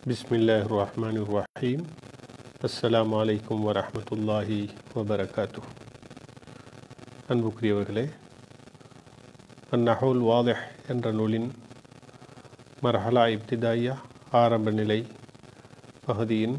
بسم الله الرحمن الرحيم السلام عليكم ورحمة الله وبركاته அன்புக்குரியவர்களே அந்நஹுல் வாதிஹ் என்ற நூலின் மர்ஹலா இப்திதாயா ஆரம்ப நிலை பகுதியின்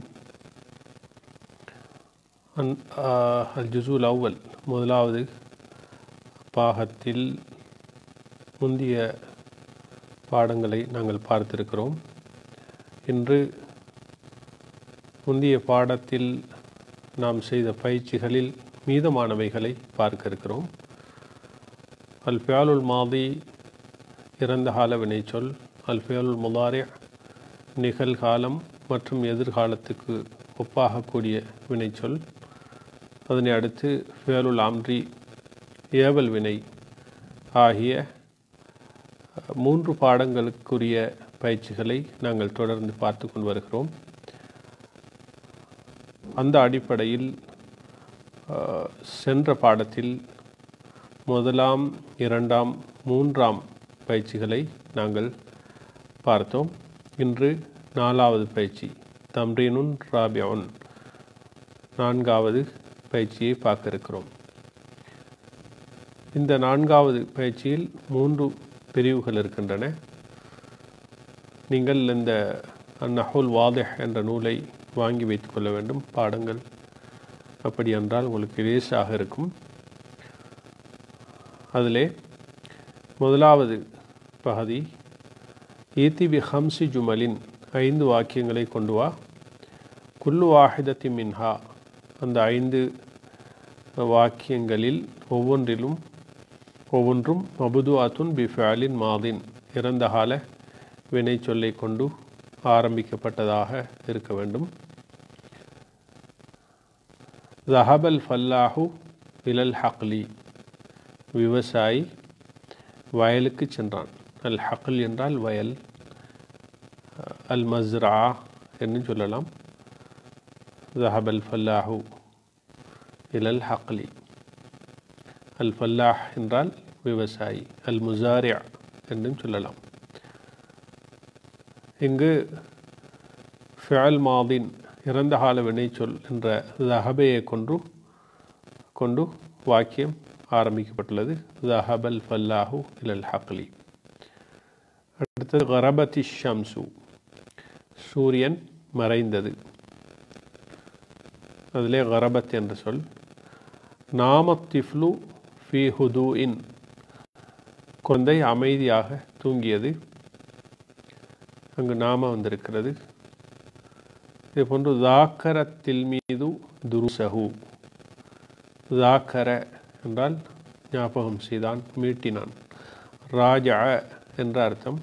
அன் அல் ஜுசூல் அவ்வல் முதலாவது பாகத்தில் முந்திய பாடங்களை நாங்கள் பார்த்திருக்கிறோம் இன்று முந்திய பாடத்தில் நாம் செய்த பயிற்சிகளில் மீதமானவைகளை பார்க்க இருக்கிறோம் அல் ஃபியாலுல் மாதி இறந்த கால வினைச்சொல் அல் ஃபியாலுல் முதாரி நிகழ்காலம் மற்றும் எதிர்காலத்துக்கு ஒப்பாகக்கூடிய வினைச்சொல் அதனை அடுத்து ஃபியாலுல் ஆம்ரி ஏவல் வினை ஆகிய மூன்று பாடங்களுக்குரிய பயிற்சிகளை நாங்கள் தொடர்ந்து பார்த்து கொண்டு வருகிறோம் அந்த அடிப்படையில் சென்ற பாடத்தில் முதலாம் இரண்டாம் மூன்றாம் பயிற்சிகளை நாங்கள் பார்த்தோம் இன்று நாலாவது பயிற்சி தம்ரீனுன் ராபியான் நான்காவது பயிற்சியை பார்க்க இருக்கிறோம் இந்த நான்காவது பயிற்சியில் மூன்று பிரிவுகள் இருக்கின்றன நீங்கள் இந்த அந்நஹுல் வாதிஹ் என்ற நூலை வாங்கி வைத்துக்கொள்ள வேண்டும் பாடங்கள் அப்படி என்றால் உங்களுக்கு லேசாக இருக்கும் அதிலே முதலாவது பகுதி ஈத்தி பி ஹம்சி ஜுமலின் ஐந்து வாக்கியங்களை கொண்டு வா குல்லு வாஹிதத்தி மின்ஹா அந்த ஐந்து வாக்கியங்களில் ஒவ்வொன்றிலும் ஒவ்வொன்றும் மபுது அத்துன் பிஃபாலின் மாதின் இறந்த கால வினை சொல்லை கொண்டு ஆரம்பிக்கப்பட்டதாக இருக்க வேண்டும் ஜஹபல் ஃபல்லாஹு இலல் ஹக்லி விவசாயி வயலுக்கு சென்றான் அல் ஹக்ல் என்றால் வயல் அல் மஸ்ரா என்று சொல்லலாம் ஜஹபல் ஃபல்லாஹு இலல் ஹக்லி அல் ஃபல்லாஹ் என்றால் விவசாயி அல் முசாரியா என்றும் சொல்லலாம் இங்கு ஃபியல் மாதின் இறந்த கால வினைச்சொல் என்ற ஜஹபையை கொண்டு கொண்டு வாக்கியம் ஆரம்பிக்கப்பட்டுள்ளது ஜஹபல் ஃபல்லாஹு இலல் ஹக்லி அடுத்தது கரபதி ஷம்சு சூரியன் மறைந்தது அதிலே கரபத் என்ற சொல் நாமத்திஃப்லு ஃபி ஹுது இன் குழந்தை அமைதியாக தூங்கியது அங்கு நாம வந்திருக்கிறது இதே போன்று தாக்கரத்தில் மீது துருசகு தாக்கர என்றால் ஞாபகம் செய்தான் மீட்டினான் ராஜா என்ற அர்த்தம்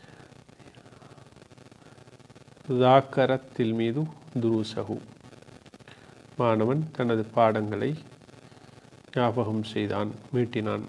தாக்கரத்தில் மீது துருசகு மாணவன் தனது பாடங்களை ஞாபகம் செய்தான் மீட்டினான்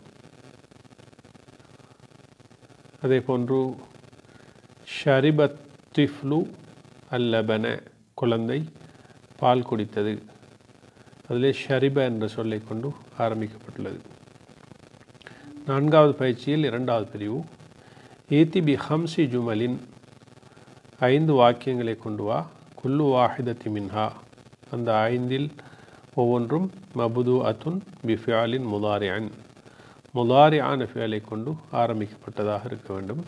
அதே போன்று ஷரிபத் திஃப்லு அல்லபன குழந்தை பால் குடித்தது அதிலே ஷரிப என்ற சொல்லை கொண்டு ஆரம்பிக்கப்பட்டுள்ளது நான்காவது பயிற்சியில் இரண்டாவது பிரிவு ஈத்தி பி ஹம்சி ஜுமலின் ஐந்து வாக்கியங்களை கொண்டு வா குல்லு வாஹிதத்தி மின்ஹா அந்த ஐந்தில் ஒவ்வொன்றும் மபுது அத்துன் பிஃபியாலின் முதாரியான் முதாரியான ஃபியலை கொண்டு ஆரம்பிக்கப்பட்டதாக இருக்க வேண்டும்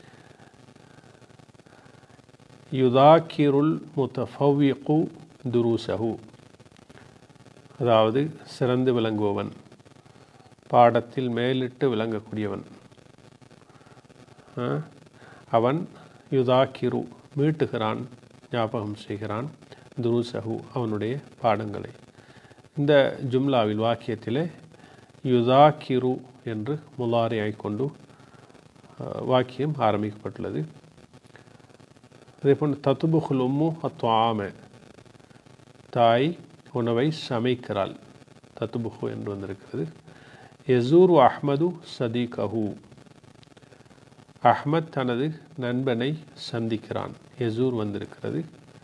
யுதாக்கிருல் முத்தஃபவிகு துருசஹு அதாவது சிறந்து விளங்குபவன் பாடத்தில் மேலிட்டு விளங்கக்கூடியவன் அவன் யுதாக்கிரு மீட்டுகிறான் ஞாபகம் செய்கிறான் துருசஹு அவனுடைய பாடங்களை இந்த ஜும்லாவில் வாக்கியத்திலே யுதாக்கிரு என்று முலாரியை கொண்டு வாக்கியம் ஆரம்பிக்கப்பட்டுள்ளது அதே போன்று தத்துபுகுல் உம்மு அத்வாம தாய் உணவை சமைக்கிறாள் தத்துபுகு என்று வந்திருக்கிறது யசூர் அஹ்மது சதீகஹு அஹ்மத் தனது நண்பனை சந்திக்கிறான் யசூர் வந்திருக்கிறது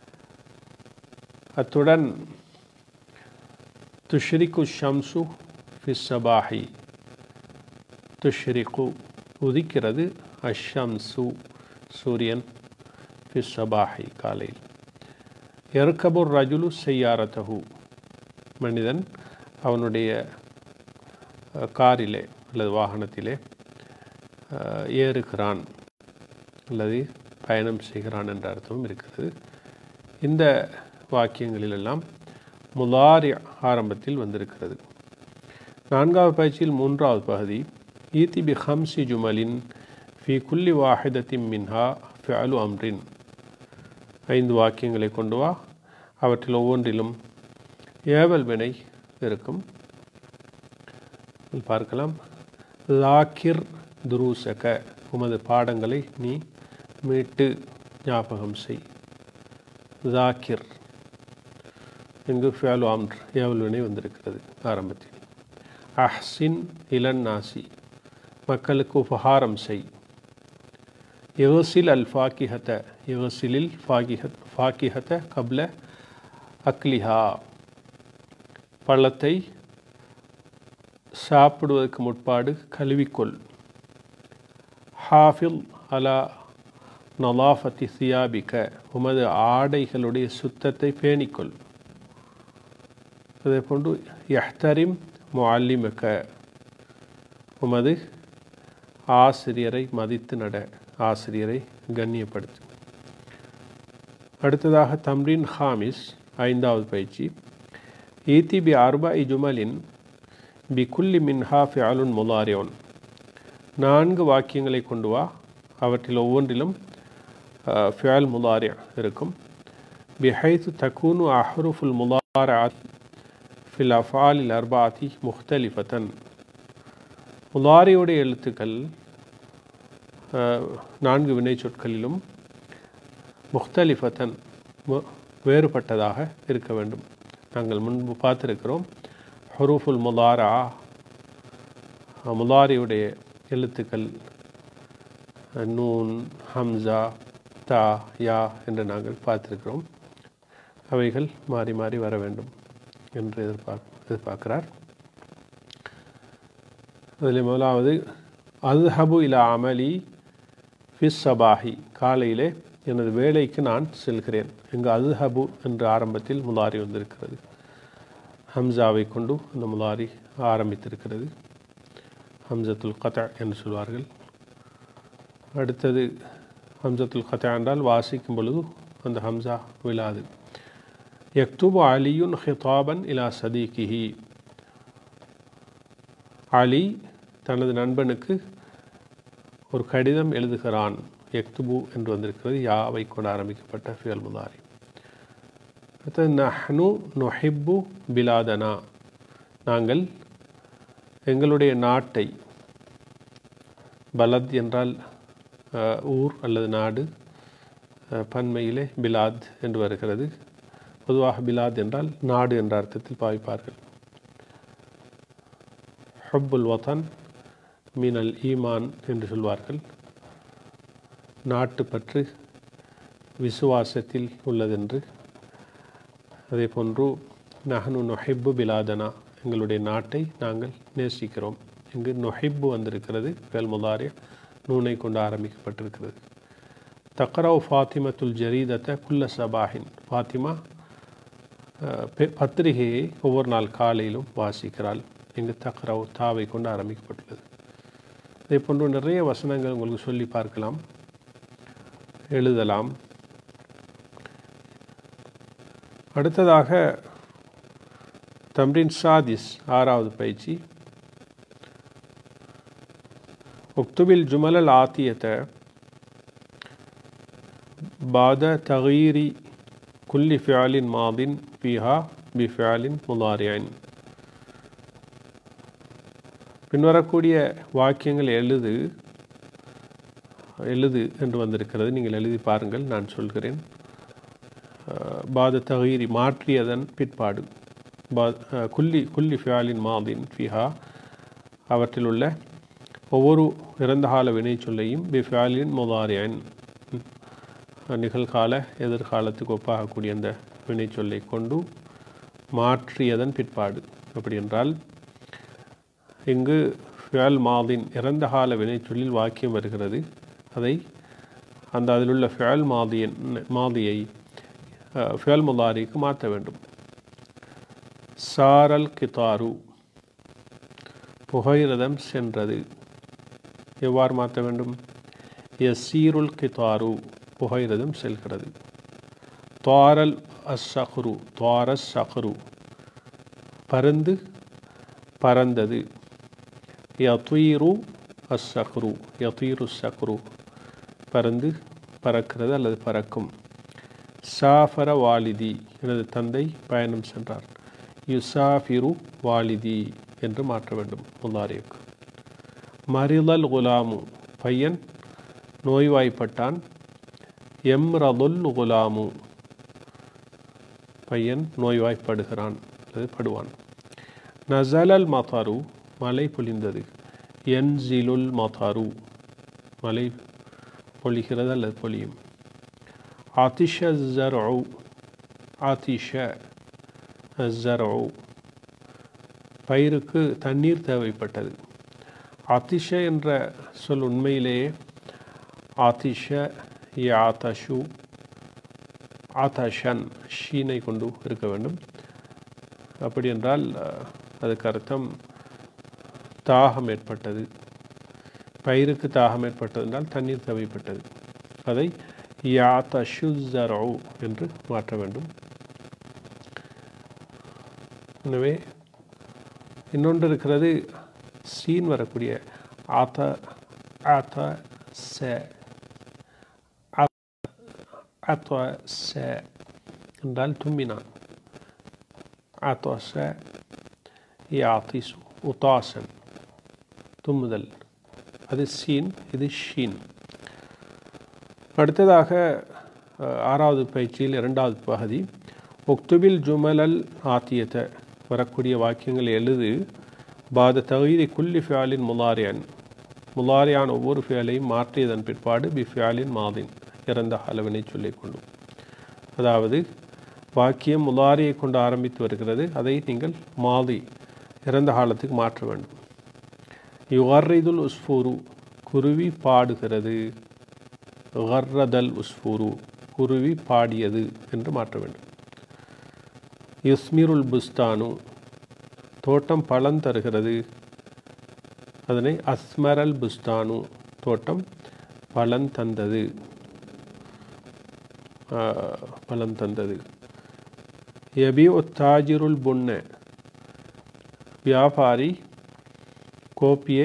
அத்துடன் துஷ்ரிக்கு ஷம்சு ஃபிஸ்ஸபாஹி துஷ்ரிக்கு உதிக்கிறது அஷம்சு சூரியன் ஃபிஸ் சபாஹி காலையில் எருக்கபுர் ரஜுலு செய்யாரத்தஹு மனிதன் அவனுடைய அஹ், காரிலே அல்லது வாகனத்திலே அஹ், ஏறுகிறான் அல்லது பயணம் செய்கிறான் என்ற அர்த்தமும் இருக்கிறது இந்த வாக்கியங்களிலெல்லாம் முலாரி ஆரம்பத்தில் வந்திருக்கிறது நான்காவது பயிற்சியில் மூன்றாவது பகுதி ஈத்தி பி ஹம்சி ஜுமலின் ஃபி குல்லி வாஹிதத்தின் மின்ஹா ஃபிஅலு அம்ரின் ஐந்து வாக்கியங்களை கொண்டு வா அவற்றில் ஒவ்வொன்றிலும் ஏவல் வினை இருக்கும் இதில் பார்க்கலாம் லாக்கிர் துருசக உமது பாடங்களை நீ மீட்டு ஞாபகம் செய் ஜாக்கிர் இங்கு ஃபியாலு அம்ர் ஏவல் வினை வந்திருக்கிறது ஆரம்பத்தில் அஹ்சின் இளன் நாசி மக்களுக்கு உபகாரம் செய் யகசில் அல் ஃபாக்கிஹத யகசிலில் ஃபாகிஹத் ஃபாக்கிஹத கப்ல அக்லிஹா பழத்தை சாப்பிடுவதற்கு முற்பாடு கழுவிக்கொள் ஹாஃபில் அலா நலாஃபத்தி சியாபிக்க உமது ஆடைகளுடைய சுத்தத்தை பேணிக்கொள் அதே போன்று யஹ்தரிம் முஅல்லிமக்க உமது ஆசிரியரை மதித்து நட ஆசிரியரை கண்ணியப்படுத்து அடுத்ததாக தம்ரீன் ஹாமிஸ் ஐந்தாவது பயிற்சி ஈத்தி பி அர்பா ஜுமலின் பி குல்லி மின்ஹா ஃபியாலுன் முலாரியோன் நான்கு வாக்கியங்களை கொண்டு வா அவற்றில் ஒவ்வொன்றிலும் ஃபியால் முலாரியா இருக்கும் பிஹைத்து தக்கூனு அஹ்ருஃபுல் முலாராத் ஃபில் அஃபாலில் அர்பாத்தி முஹ்தலிஃபத்தன் முலாரியுடைய எழுத்துக்கள் அஹ், நான்கு வினை சொற்களிலும் முஹ்தலிஃபத்தன் மு- வேறுபட்டதாக இருக்க வேண்டும் நாங்கள் முன்பு பார்த்திருக்கிறோம் ஹுரூஃபுல் முலாரா முலாரியுடைய எழுத்துக்கள் அஹ், நூன் ஹம்சா தா யா என்று நாங்கள் பார்த்திருக்கிறோம் அவைகள் மாறி மாறி வர வேண்டும் என்று எதிர்பார்க் எதிர்பார்க்கிறார் அதில் முதலாவது அல்ஹபு இலா அமலி ஃபிஸ் சபாஹி காலையிலே எனது வேலைக்கு நான் செல்கிறேன் இங்கு அல்ஹபு என்ற ஆரம்பத்தில் முலாரி வந்திருக்கிறது ஹம்சாவை கொண்டு அந்த முலாரி ஆரம்பித்திருக்கிறது ஹம்சத்துல் கதா என்று சொல்வார்கள் அடுத்தது ஹம்சத்துல் கதா என்றால் வாசிக்கும் பொழுது அந்த ஹம்சா விழாது யக்துபு அலியுன் ஹிதாபன் இலா சதீகிஹி அலி தனது நண்பனுக்கு ஒரு கடிதம் எழுதுகிறான் யக்துபு என்று வந்திருக்கிறது யாவை கொண்டு ஆரம்பிக்கப்பட்ட ஃபியல் முதாரி அடுத்தது நஹ்னு நொஹிப்பு பிலாதனா நாங்கள் எங்களுடைய நாட்டை பலத் என்றால் அஹ், ஊர் அல்லது நாடு அஹ், பன்மையிலே பிலாத் என்று வருகிறது பொதுவாக பிலாத் என்றால் நாடு என்ற அர்த்தத்தில் பாவிப்பார்கள் ஹுப்புல் வதன் மீனல் ஈமான் என்று சொல்வார்கள் நாட்டு பற்று விசுவாசத்தில் உள்ளதென்று அதே போன்று நஹனு நொஹிப்பு பிலாதனா எங்களுடைய நாட்டை நாங்கள் நேசிக்கிறோம் இங்கு நொஹிப்பு வந்திருக்கிறது வேல் முதாரிய நூனை கொண்டு ஆரம்பிக்கப்பட்டிருக்கிறது தக்ரவ் ஃபாத்திமத்துல் ஜரீதத்தை குல்ல சபாஹின் ஃபாத்திமா அஹ், பெ- பத்திரிகையை ஒவ்வொரு நாள் காலையிலும் வாசிக்கிறாள் இங்கு தக்ரவ் தாவை கொண்டு ஆரம்பிக்கப்பட்டுள்ளது இதே போன்று நிறைய வசனங்கள் உங்களுக்கு சொல்லி பார்க்கலாம் எழுதலாம் அடுத்ததாக தம்ரின் சாதிஸ் ஆறாவது பயிற்சி உக்துபில் ஜுமலல் ஆத்தியத்தை بعد تغيير كل فعل ماض فيها بفعل مضارع பின்வரக்கூடிய வாக்கியங்கள் எழுது எழுது என்று வந்திருக்கிறது நீங்கள் எழுதி பாருங்கள் நான் சொல்கிறேன் அஹ், பாத தகீரி மாற்றியதன் பிற்பாடு பா- அஹ், குல்லி குல்லி ஃபியாலின் மாதின் ஃபிஹா அவற்றில் உள்ள ஒவ்வொரு இறந்தகால வினை சொல்லையும் பி ஃபியாலின் முதாரியன் நிகழ்கால எதிர்காலத்துக்கு ஒப்பாகக்கூடிய அந்த வினை சொல்லை கொண்டு மாற்றியதன் பிற்பாடு அப்படி என்றால் இங்கு ஃபியால் மாதின் இறந்த கால வினைச்சொல்லில் வாக்கியம் வருகிறது அதை அந்த அதில் உள்ள ஃபியல் மாதியின் மாதியை ஃபியல் முலாரிக்கு மாற்ற வேண்டும் சாரல் கிதாரு புகையிரதம் சென்றது எவ்வாறு மாற்ற வேண்டும் யசீருல் கிதாரு புகையிரதம் செல்கிறது துவாரல் அஸ்ஸஹ்ரு துவாரஸ் சஹ்ரு பருந்து பறந்தது யதீரு அஸ்ஸஹ்ரு யதீரு சக்ரு பறந்து பறக்கிறது அல்லது பறக்கும் சாஃபர வாலிதி எனது தந்தை பயணம் சென்றார் யுசாஃபிரு வாலிதி என்று மாற்ற வேண்டும் முல்லாரியுக்கு மரிதல் குலாமு பையன் நோய்வாய்ப்பட்டான் எம்ரதுல் குலாமு பையன் நோய்வாய்ப்படுகிறான் அல்லது படுவான் நசலல் மதாரு மழை பொழிந்தது என்ஜிலுல் மதாரு மழை பொழிகிறது அல்லது பொழியும் ஆதிஷ ஜர்உ ஆதிஷ ஜர்உ பயிருக்கு தண்ணீர் தேவைப்பட்டது ஆதிஷ என்ற சொல் உண்மையிலேயே ஆதிஷ யாதஷு ஆதாஷன் ஷீனை கொண்டு இருக்க வேண்டும் அப்படி என்றால் அதுக்கு அர்த்தம் தாகம் ஏற்பட்டது பயிருக்கு தாகம் ஏற்பட்டது என்றால் தண்ணீர் தேவைப்பட்டது அதை யாத்தஷு ஜரோ என்று மாற்ற வேண்டும் எனவே இன்னொன்று இருக்கிறது சீன் வரக்கூடிய ஆத்த ஆத்த ச ஆத்த ச என்றால் தும்பினான் ஆத்தோச யாத்திசு உத்தாசன் தும்முதல் அது சீன் இது ஷீன் அடுத்ததாக ஆறாவது பயிற்சியில் இரண்டாவது பகுதி ஒக்துபில் ஜுமலல் ஆத்தியத்தை வரக்கூடிய வாக்கியங்கள் எழுது பாத தகுதி குல்லி ஃபியாலின் முலாரியான் முலாரியான் ஒவ்வொரு ஃபியாலையும் மாற்றியதன் பிற்பாடு பி ஃபியாலின் மாதின் இறந்த அளவினை சொல்லிக்கொள்ளும் அதாவது வாக்கியம் முலாரியை கொண்டு ஆரம்பித்து வருகிறது அதை நீங்கள் மாதி இறந்த காலத்துக்கு மாற்ற வேண்டும் யுகர்ரிதுல் உஸ்ஃபூரு குருவி பாடுகிறது கர்ரதல் உஸ்ஃபூரு குருவி பாடியது என்று மாற்ற வேண்டும் யுஸ்மிருல் புஸ்தானு தோட்டம் பழம் தருகிறது அதனை அஸ்மரல் புஸ்தானு தோட்டம் பலன் தந்தது பலன் தந்தது எபி தாஜிருல் புன்ன வியாபாரி கோப்பியை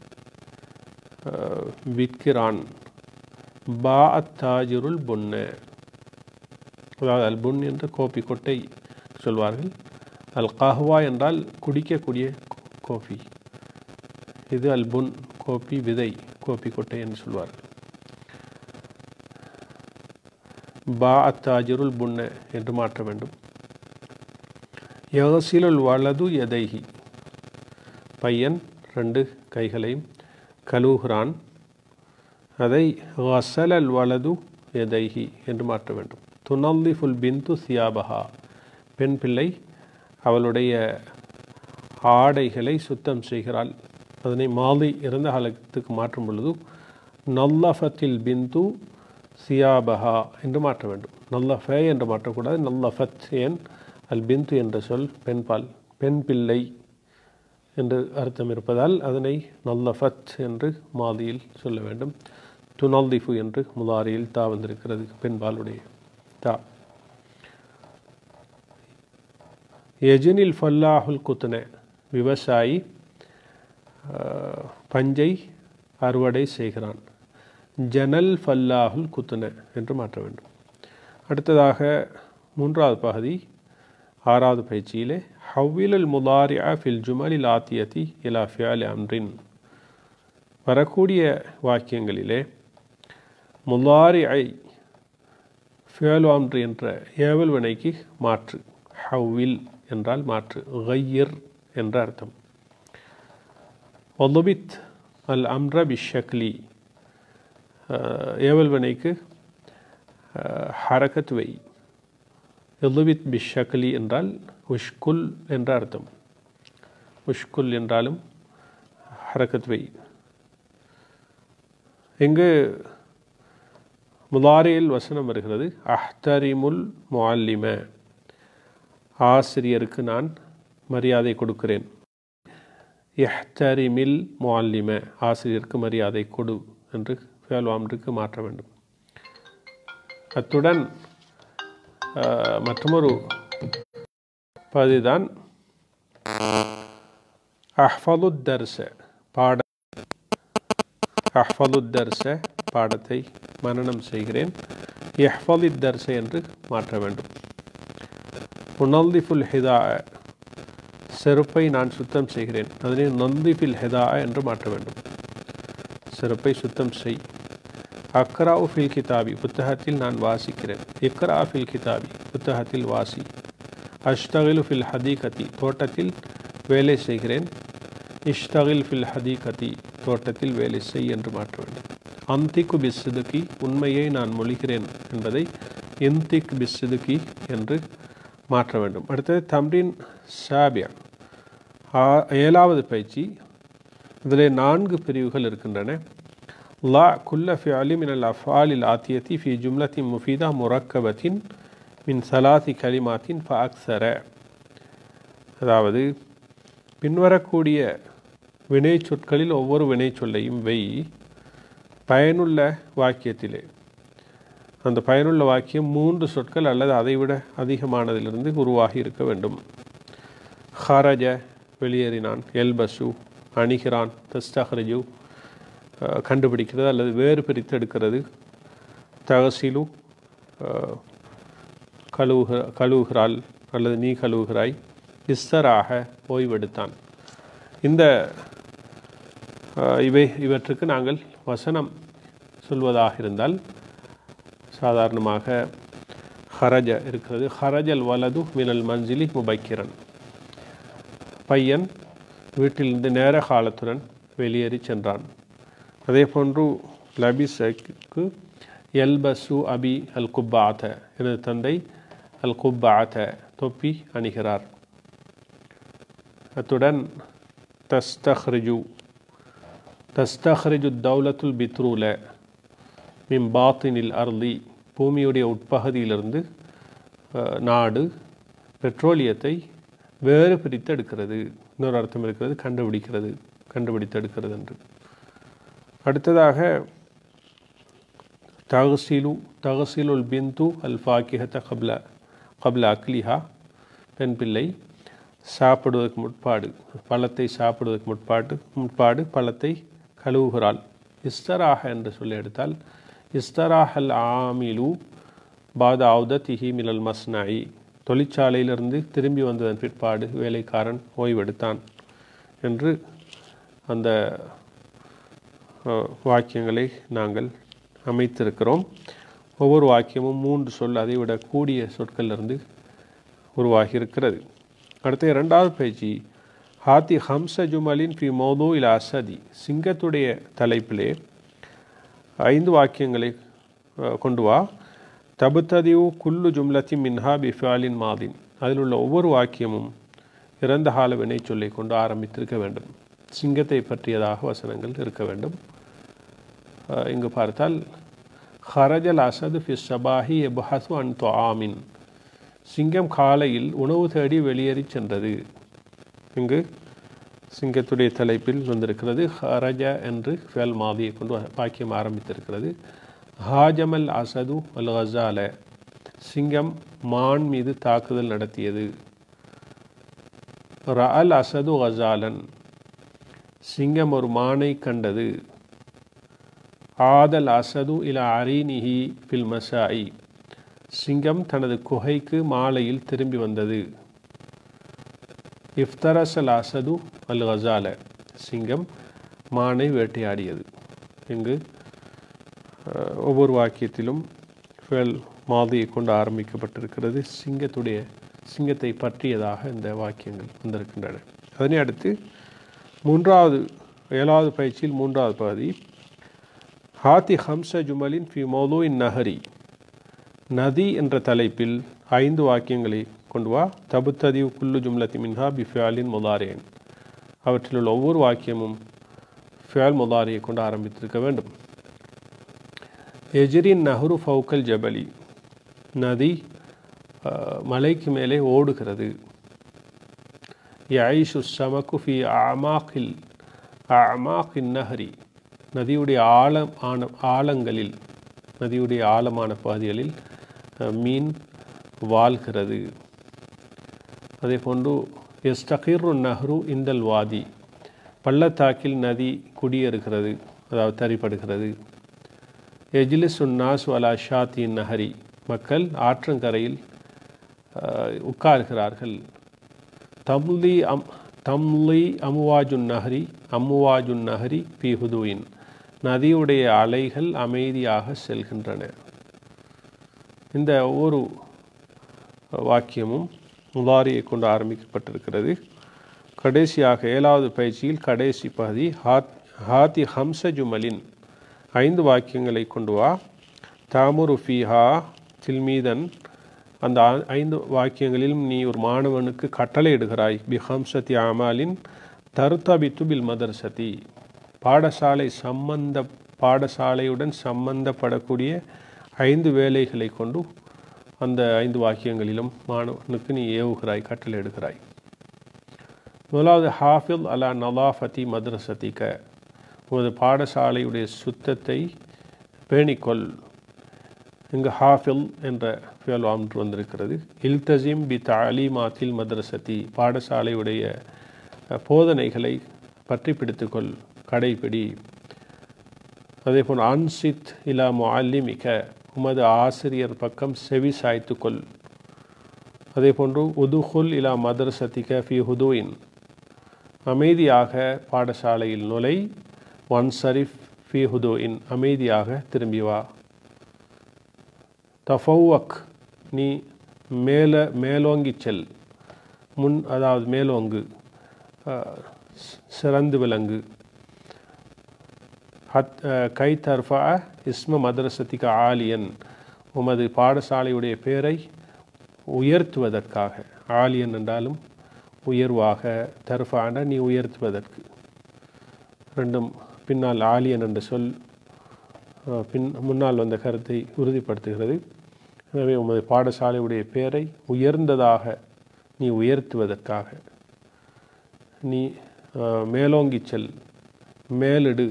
விற்கிறான் பா அத்தாஜிருல் புன்ன அதாவது அல் புன் என்ற கோப்பி கொட்டை சொல்வார்கள் அல் கஹ்வா என்றால் குடிக்கக்கூடிய கோபி இது அல் புன் கோப்பி விதை கோப்பி கொட்டை என்று சொல்வார்கள் பா அத்தாஜிருல் புன்ன என்று மாற்ற வேண்டும் யகசிலுல் வலது எதைகி பையன் ரெண்டு கைகளையும் கழுவுகிறான் அதை வசலல் வலது எதைகி என்று மாற்ற வேண்டும் துனல்லிஃபுல் பிந்து சியாபஹா பெண் பிள்ளை அவளுடைய ஆடைகளை சுத்தம் செய்கிறாள் அதனை மாலி இறந்த காலத்துக்கு மாற்றும் பொழுது நல்லஃபத்தில் பிந்து சியாபஹா என்று மாற்ற வேண்டும் நல்லஃபே என்று மாற்றக்கூடாது நல்லஃபத் ஏன் அல் பிந்து என்ற சொல் பெண்பால் பெண் பிள்ளை என்று அர்த்தம் இருப்பதால் அதனை நல்லஃபத் என்று மாதியில் சொல்ல வேண்டும் துனல்திஃபு என்று முதாரியில் தா வந்திருக்கிறது பெண்பாலுடைய தா எஜினில் ஃபல்லாஹுல் குத்ன விவசாயி பஞ்சை அறுவடை செய்கிறான் ஜனல் ஃபல்லாஹுல் குத்ன என்று மாற்ற வேண்டும் அடுத்ததாக மூன்றாவது பகுதி ஆறாவது பயிற்சியிலே ஹவ்விலல் முதாரியா ஃபில் ஜுமலில் ஆத்தியதி இலா ஃபியால் அம்ரின் வரக்கூடிய வாக்கியங்களிலே முதாரியை ஃபியால் அம்ரு என்ற ஏவல் வினைக்கு மாற்று ஹவ்வில் என்றால் மாற்று கையர் என்ற அர்த்தம் ஒதுபித் அல் அம்ர பிஷக்லி ஏவல் வினைக்கு ஹரகத் வை எதுவித் பிஷக்லி என்றால் உஷ்குல் என்ற அர்த்தம் உஷ்குல் என்றாலும் ஹரகத் வை இங்கு முதாரியில் வசனம் வருகிறது அஹ்தரிமுல் முஅல்லிம ஆசிரியருக்கு நான் மரியாதை கொடுக்கிறேன் எஹ்தரிமில் முஅல்லிம ஆசிரியருக்கு மரியாதை கொடு என்று ஃபேல்வாம்ருக்கு மாற்ற வேண்டும் அத்துடன் மற்றொரு பதிதான் அஹ்ஃபலுத் தர்ச பாட அஹ்ஃபலுத் தர்ச பாடத்தை மனனம் செய்கிறேன் எஹ்ஃபலித் தர்ச என்று மாற்ற வேண்டும் உனல்திஃபுல் ஹிதா செருப்பை நான் சுத்தம் செய்கிறேன் அதனை நந்திஃபில் ஹெதா என்று மாற்ற வேண்டும் செருப்பை சுத்தம் செய் அக்ராவு ஃபில் கிதாபி புத்தகத்தில் நான் வாசிக்கிறேன் இக்ரா ஃபில் கிதாபி புத்தகத்தில் வாசி அஷ்தகிலு ஃபில் ஹதீகதி தோட்டத்தில் வேலை செய்கிறேன் இஷ்தகில் ஃபில் ஹதீகதி தோட்டத்தில் வேலை செய் என்று மாற்ற வேண்டும் அந்திக்கு பிஸ்ஸுதுக்கி உண்மையை நான் மொழிகிறேன் என்பதை இந்திக் பிஸ்ஸுதுக்கி என்று மாற்ற வேண்டும் அடுத்தது தம்ரின் சாபியா ஏழாவது பயிற்சி இதில் நான்கு பிரிவுகள் இருக்கின்றன லா குல்ல ஃபிஅலி மின் அல் அஃபாலில் ஆத்தியத்தி ஃபி ஜும்லத்தின் முஃபீதா முரக்கபத்தின் மின் சலாசி கலிமாத்தின் ஃபாக்சர அதாவது பின்வரக்கூடிய வினை சொற்களில் ஒவ்வொரு வினை சொல்லையும் வெய் பயனுள்ள வாக்கியத்திலே அந்த பயனுள்ள வாக்கியம் மூன்று சொற்கள் அல்லது அதைவிட அதிகமானதிலிருந்து உருவாகி இருக்க வேண்டும் ஹரஜ வெளியேறினான் எல்பசு அணிகிறான் தஸ்தஹ்ரஜு கண்டுபிடிக்கிறது அல்லது வேறு பிரித்து எடுக்கிறது தகசிலு கழுவுக கழுவுகிறாள் அல்லது நீ கழுவுகிறாய் இஸ்தராக ஓய்வெடுத்தான் இந்த இவை இவற்றுக்கு நாங்கள் வசனம் சொல்வதாக இருந்தால் சாதாரணமாக ஹரஜ இருக்கிறது ஹரஜல் வலது மினல் மஞ்சிலி முபக்கிரன் பையன் வீட்டிலிருந்து நேர காலத்துடன் வெளியேறி சென்றான் அதே போன்று லபிசக்கு எல்பசு அபி அல் குப்பாத்த எனது தந்தை அல் குப்பாத்த தொப்பி அணிகிறார் அத்துடன் தஸ்தஹ்ரிஜு தஸ்தஹ்ரிஜு தௌலத்துல் பித்ரூல மிம் பாத்தினில் அர்லி பூமியுடைய உட்பகுதியிலிருந்து நாடு பெட்ரோலியத்தை வேறு பிரித்து எடுக்கிறது இன்னொரு அர்த்தம் இருக்கிறது கண்டுபிடிக்கிறது கண்டுபிடித்து எடுக்கிறது என்று அடுத்ததாக தகசீலு தகசீலுல் பிந்து அல் ஃபாக்கிஹத்த கப்ல கப்ல அக்லிஹா பெண் பிள்ளை சாப்பிடுவதற்கு முற்பாடு பழத்தை சாப்பிடுவதற்கு முற்பாடு முற்பாடு பழத்தை கழுவுகிறாள் இஸ்தராக என்று சொல்லி எடுத்தால் இஸ்தராஹல் ஆமிலு பாத அவுதத்திஹி மிலல் மஸ்னாயி தொழிற்சாலையிலிருந்து திரும்பி வந்ததன் பிற்பாடு வேலைக்காரன் ஓய்வெடுத்தான் என்று அந்த வாக்கியங்களை நாங்கள் அமைத்திருக்கிறோம் ஒவ்வொரு வாக்கியமும் மூன்று சொல் அதை விட கூடிய சொற்களிலிருந்து உருவாகி இருக்கிறது அடுத்த இரண்டாவது பயிற்சி ஹாத்தி ஹம்ச ஜுமலின் ஃபி மோதோ இல் அசதி சிங்கத்துடைய தலைப்பிலே ஐந்து வாக்கியங்களை கொண்டு வா தபுத்ததிவு குல்லு ஜும்லத்தி மின்ஹா பிஃபாலின் மாதின் அதில் உள்ள ஒவ்வொரு வாக்கியமும் இறந்த கால வினை சொல்லை கொண்டு ஆரம்பித்திருக்க வேண்டும் சிங்கத்தை பற்றியதாக வசனங்கள் இருக்க வேண்டும் இங்கு பார்த்தால் ஹரஜல் அசது ஃபி சபாஹி எபஹசு அன் ஆமின் சிங்கம் காலையில் உணவு தேடி வெளியேறி சென்றது இங்கு சிங்கத்துடைய தலைப்பில் வந்திருக்கிறது ஹரஜ என்று ஃபேல் மாதியை கொண்டு வாக்கியம் ஆரம்பித்திருக்கிறது ஹாஜமல் அசது அல் ஹசால சிங்கம் மான் மீது தாக்குதல் நடத்தியது ரஅல் அசது ஹசாலன் சிங்கம் ஒரு மானை கண்டது ஆதல் அசது இல அரீனிஹி ஃபில் மசாயி சிங்கம் தனது குகைக்கு மாலையில் திரும்பி வந்தது இஃப்தரசல் அசது அல் ஹசால சிங்கம் மானை வேட்டையாடியது இங்கு ஒவ்வொரு வாக்கியத்திலும் ஃபேல் மாதியை கொண்டு ஆரம்பிக்கப்பட்டிருக்கிறது சிங்கத்துடைய சிங்கத்தை பற்றியதாக இந்த வாக்கியங்கள் வந்திருக்கின்றன அதனை அடுத்து மூன்றாவது ஏழாவது பயிற்சியில் மூன்றாவது பகுதி ஹாத்தி ஹம்ச ஜுமலின் ஃபி மௌலூ இன் நஹரி நதி என்ற தலைப்பில் ஐந்து வாக்கியங்களை கொண்டு வா தபுத்ததிவு குல்லு ஜும்லத்தி மின்ஹா பி ஃபியாலின் முதாரேன் அவற்றில் உள்ள ஒவ்வொரு வாக்கியமும் ஃபியால் முதாரியை கொண்டு ஆரம்பித்திருக்க வேண்டும் எஜிரின் நஹ்ரு ஃபவுக்கல் ஜபலி நதி அஹ், மலைக்கு மேலே ஓடுகிறது யைஷு சமக்கு ஃபி அமாக்கில் அமாக்கின் நஹரி நதியுடைய ஆழம் ஆன ஆழங்களில் நதியுடைய ஆழமான பகுதிகளில் அஹ், மீன் வாழ்கிறது அதே போன்று எஸ்டகிர்ரு நஹ்ரு இந்தல் வாதி பள்ளத்தாக்கில் நதி குடியேறுகிறது அதாவது தரிப்படுகிறது எஜ்லிசு நாசு அலா ஷாத்தி நஹரி மக்கள் ஆற்றங்கரையில் அஹ், உட்கார்கிறார்கள் தம்லி அம் தம்லி அமுவாஜுன் நஹரி அம்முவாஜுன் நஹரி பி ஹுதுவின் நதியுடைய அலைகள் அமைதியாக செல்கின்றன இந்த ஒவ்வொரு வாக்கியமும் முதாரியை கொண்டு ஆரம்பிக்கப்பட்டிருக்கிறது கடைசியாக ஏழாவது பயிற்சியில் கடைசி பகுதி ஹாத் ஹாத்தி ஹம்ச ஜுமலின் ஐந்து வாக்கியங்களை கொண்டு வா தாமுரு ஃபீஹா தில்மீதன் அந்த ஆ- ஐந்து வாக்கியங்களிலும் நீ ஒரு மாணவனுக்கு கட்டளையிடுகிறாய் பி ஹம்சத்தி அமாலின் தருத்தபித்து பில் மதர்சதி பாடசாலை சம்பந்த பாடசாலையுடன் சம்பந்தப்படக்கூடிய ஐந்து வேலைகளை கொண்டு அந்த ஐந்து வாக்கியங்களிலும் மாணவனுக்கு நீ ஏவுகிறாய் கட்டளையிடுகிறாய் முதலாவது ஹாஃபில் அலா நலாஃபதி மദ്രസதிக உமது பாடசாலையுடைய சுத்தத்தை பேணிக்கொள் இங்கு ஹாஃபில் என்ற ஃபியல் ஒன்று வந்திருக்கிறது இல்தசிம் பி தாலிமாத்தில் மദ്രസதி பாடசாலையுடைய அஹ், போதனைகளை பற்றி பிடித்துக்கொள் கடைப்பிடி அதே போல் அன்சித் இலா முஅல்லிமிக உமது ஆசிரியர் பக்கம் செவி சாய்த்துக்கொள் அதே போன்று உதுகுல் இலா மதரசத்திக ஃபி ஹுதுவின் அமைதியாக பாடசாலையில் நுழை ஒன் சரிஃப் ஃபி ஹுதுவின் அமைதியாக திரும்பி வா தஃபௌவக் நீ மேல மேலோங்கிச் செல் முன் அதாவது மேலோங்கு அஹ், சி- சிறந்து விளங்கு ஹத் அஹ், கை தர்ஃபா இஸ்ம மதரசத்திக ஆலியன் உமது பாடசாலையுடைய பெயரை உயர்த்துவதற்காக ஆலியன் என்றாலும் உயர்வாக தர்ஃபான நீ உயர்த்துவதற்கு ரெண்டும் பின்னால் ஆலியன் என்ற சொல் அஹ், பின் முன்னால் வந்த கருத்தை உறுதிப்படுத்துகிறது எனவே உமது பாடசாலையுடைய பெயரை உயர்ந்ததாக நீ உயர்த்துவதற்காக நீ அஹ், மேலோங்கிச் செல் மேலிடு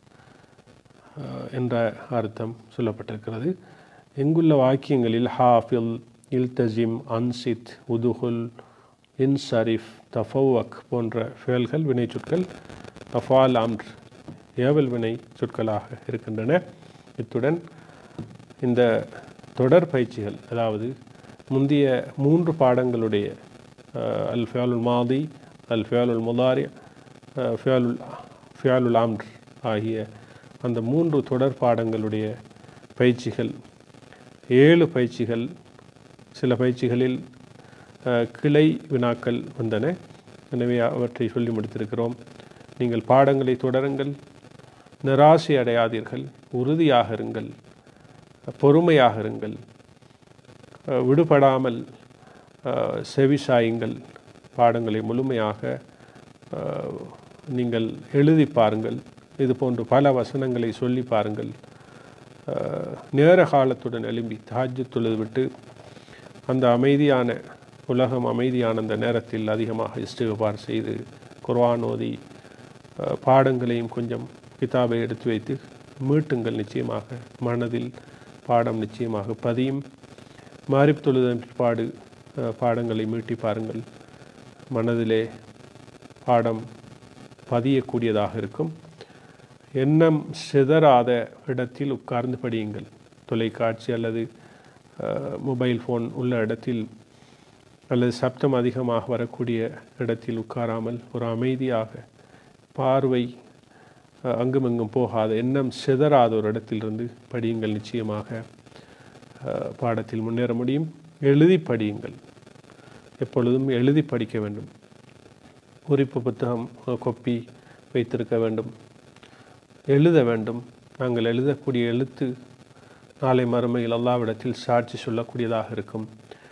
அஹ், என்ற அர்த்தம் சொல்லப்பட்டிருக்கிறது எங்குள்ள வாக்கியங்களில் ஹாஃபில் இல்தசிம் அன்சித் உதுகுல் இன்சரிஃப் தஃபௌவக் போன்ற ஃபேல்கள் வினை சொற்கள் அஃபால் அம்ர் ஏவல் வினை சொற்களாக இருக்கின்றன இத்துடன் இந்த தொடர் பயிற்சிகள் அதாவது முந்தைய மூன்று பாடங்களுடைய அஹ், அல் ஃபியாலுல் மாதி அல் ஃபியாலுல் முதாரி அஹ், ஃபியாலுல் ஃபியாலுல் அம்ர் ஆகிய அந்த மூன்று தொடர் பாடங்களுடைய பயிற்சிகள் ஏழு பயிற்சிகள் சில பயிற்சிகளில் அஹ், கிளை வினாக்கள் வந்தன எனவே அவற்றை சொல்லி முடித்திருக்கிறோம் நீங்கள் பாடங்களை தொடருங்கள் நிராசை அடையாதீர்கள் உறுதியாக இருங்கள் பொறுமையாக இருங்கள் அஹ், விடுபடாமல் அஹ், செவிசாயுங்கள் பாடங்களை முழுமையாக அஹ், நீங்கள் எழுதி பாருங்கள் இது போன்று பல வசனங்களை சொல்லி பாருங்கள் அஹ், நேர காலத்துடன் எழும்பி தாஜ்ஜு தொழுது விட்டு அந்த அமைதியான உலகம் அமைதியான அந்த நேரத்தில் அதிகமாக இஸ்டிகபார் செய்து குர்ஆன் ஓதி அஹ், பாடங்களையும் கொஞ்சம் கிதாபை எடுத்து வைத்து மீட்டுங்கள் நிச்சயமாக மனதில் பாடம் நிச்சயமாக பதியும் மாரிப் தொழுதன் பிற்பாடு அஹ், பாடங்களை மீட்டி பாருங்கள் மனதிலே பாடம் பதியக்கூடியதாக இருக்கும் எண்ணம் சிதறாத இடத்தில் உட்கார்ந்து படியுங்கள் தொலைக்காட்சி அல்லது அஹ், மொபைல் ஃபோன் உள்ள இடத்தில் அல்லது சப்தம் அதிகமாக வரக்கூடிய இடத்தில் உட்காராமல் ஒரு அமைதியாக பார்வை அஹ், அங்குமிங்கும் போகாத எண்ணம் சிதறாத ஒரு இடத்திலிருந்து படியுங்கள் நிச்சயமாக அஹ், பாடத்தில் முன்னேற முடியும் எழுதி படியுங்கள் எப்பொழுதும் எழுதி படிக்க வேண்டும் குறிப்பு புத்தகம் அஹ், கொப்பி வைத்திருக்க வேண்டும் எழுத வேண்டும் நாங்கள் எழுதக்கூடிய எழுத்து நாளை மறுமையில் அல்லாவிடத்தில் சாட்சி சொல்லக்கூடியதாக இருக்கும்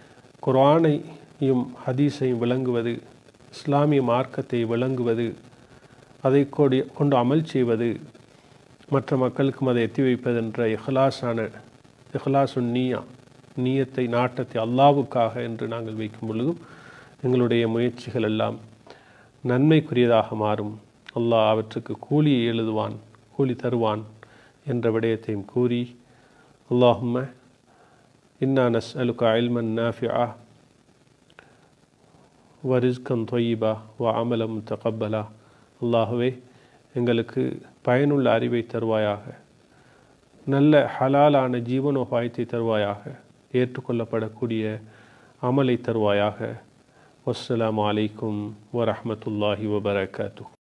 குர்ஆனையும் ஹதீஸையும் விளங்குவது இஸ்லாமிய மார்க்கத்தை விளங்குவது அதை கொடி கொண்டு அமல் செய்வது மற்ற மக்களுக்கும் அதை எத்தி வைப்பதென்ற இஹ்லாஸான இஹ்லாசுன் நீயா நீயத்தை நாட்டத்தை அல்லாவுக்காக என்று நாங்கள் வைக்கும் பொழுதும் எங்களுடைய முயற்சிகள் எல்லாம் நன்மைக்குரியதாக மாறும் அல்லாஹ் அவற்றுக்கு கூலியை எழுதுவான் கூலி தருவான் என்ற விடயத்தையும் கூறி அல்லாஹும்ம இன்னா நஸ் அலுக்கா இல்மன் நாஃபிஆ வரிஸ்கன் தொய்யிபா வ அமலம் தகப்பலா அல்லாஹுவே எங்களுக்கு பயனுள்ள அறிவை தருவாயாக நல்ல ஹலாலான ஜீவனோபாயத்தை தருவாயாக ஏற்றுக்கொள்ளப்படக்கூடிய அமலை தருவாயாக வஸ்ஸலாமு அலைக்கும் வரஹமத்துல்லாஹி வபரகாத்து